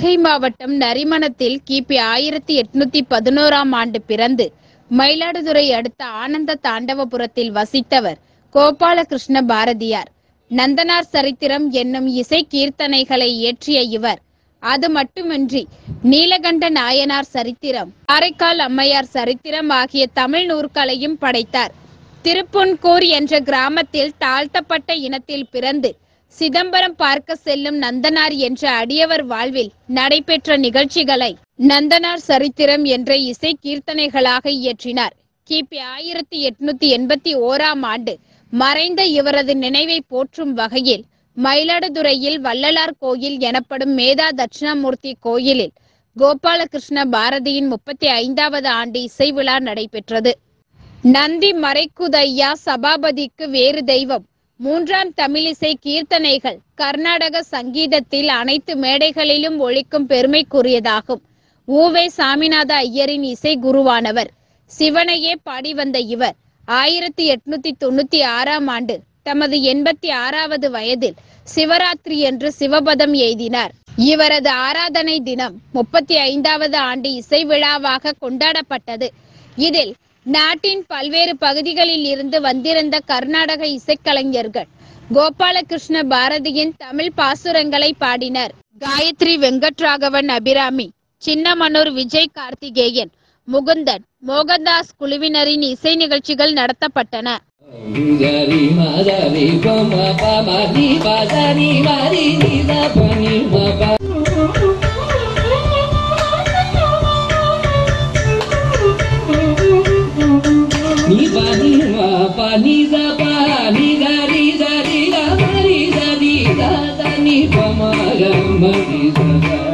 நாகை மாவட்டம் நரிமணத்தில் கிபி ஆயிரத்தி எட்நூத்தி பதினோராம் ஆண்டு பிறந்து மயிலாடுதுறை அடுத்த ஆனந்த தாண்டவபுரத்தில் வசித்தவர் கோபாலகிருஷ்ண பாரதியார் நந்தனார் சரித்திரம் என்னும் இசை கீர்த்தனைகளை இயற்றிய இவர் அது மட்டுமின்றி நீலகண்ட நாயனார் சரித்திரம் காரைக்கால் அம்மையார் சரித்திரம் ஆகிய தமிழ் நூற்களையும் படைத்தார் திருப்புன்கூர் என்ற கிராமத்தில் தாழ்த்தப்பட்ட இனத்தில் பிறந்து சிதம்பரம் பார்க்க செல்லும் நந்தனார் என்ற அடியவர் வாழ்வில் நடைபெற்ற நிகழ்ச்சிகளை நந்தனார் சரித்திரம் என்ற இசை கீர்த்தனைகளாக இயற்றினார் கிபி ஆயிரத்தி எட்நூத்தி எண்பத்தி ஓராம் ஆண்டு மறைந்த இவரது நினைவை போற்றும் வகையில் மயிலாடுதுறையில் வள்ளலார் கோயில் எனப்படும் மேதா தட்சிணாமூர்த்தி கோயிலில் கோபாலகிருஷ்ண பாரதியின் முப்பத்தி ஐந்தாவது ஆண்டு இசை விழா நடைபெற்றது நந்தி மறைக்குதையா சபாபதிக்கு வேறு தெய்வம் மூன்றாம் தமிழிசை கீர்த்தனைகள் கர்நாடக சங்கீதத்தில் அனைத்து மேடைகளிலும் ஒழிக்கும் பெருமைக்குரியதாகும் ஊவே சாமிநாத ஐயரின் இசை குருவானவர் சிவனையே பாடி வந்த இவர் ஆயிரத்தி எட்நூத்தி தொண்ணூத்தி ஆறாம் ஆண்டு தமது எண்பத்தி ஆறாவது வயதில் சிவராத்திரி என்று சிவபதம் எய்தினார் இவரது ஆராதனை தினம் முப்பத்தி ஐந்தாவது ஆண்டு இசை விழாவாக கொண்டாடப்பட்டது இதில் நாட்டின் பல்வேறு பகுதிகளில் இருந்து வந்திருந்த கர்நாடக இசைக்கலைஞர்கள் கோபாலகிருஷ்ண பாரதியின் தமிழ் பாசுரங்களை பாடினர் காயத்ரி வெங்கட்ராகவன் அபிராமி சின்னமனூர் விஜய் கார்த்திகேயன் முகுந்தன் மோகன்தாஸ் குழுவினரின் இசை நிகழ்ச்சிகள் நடத்தப்பட்டன Gari ma gari pa ma pa ma ni pa da ni ma ri ni da pa ni ma pa. Ni pa ni ma pa ni da pa ni ga ri da ri da ma ri da ni da da ni pa ma ga ma ri da ga.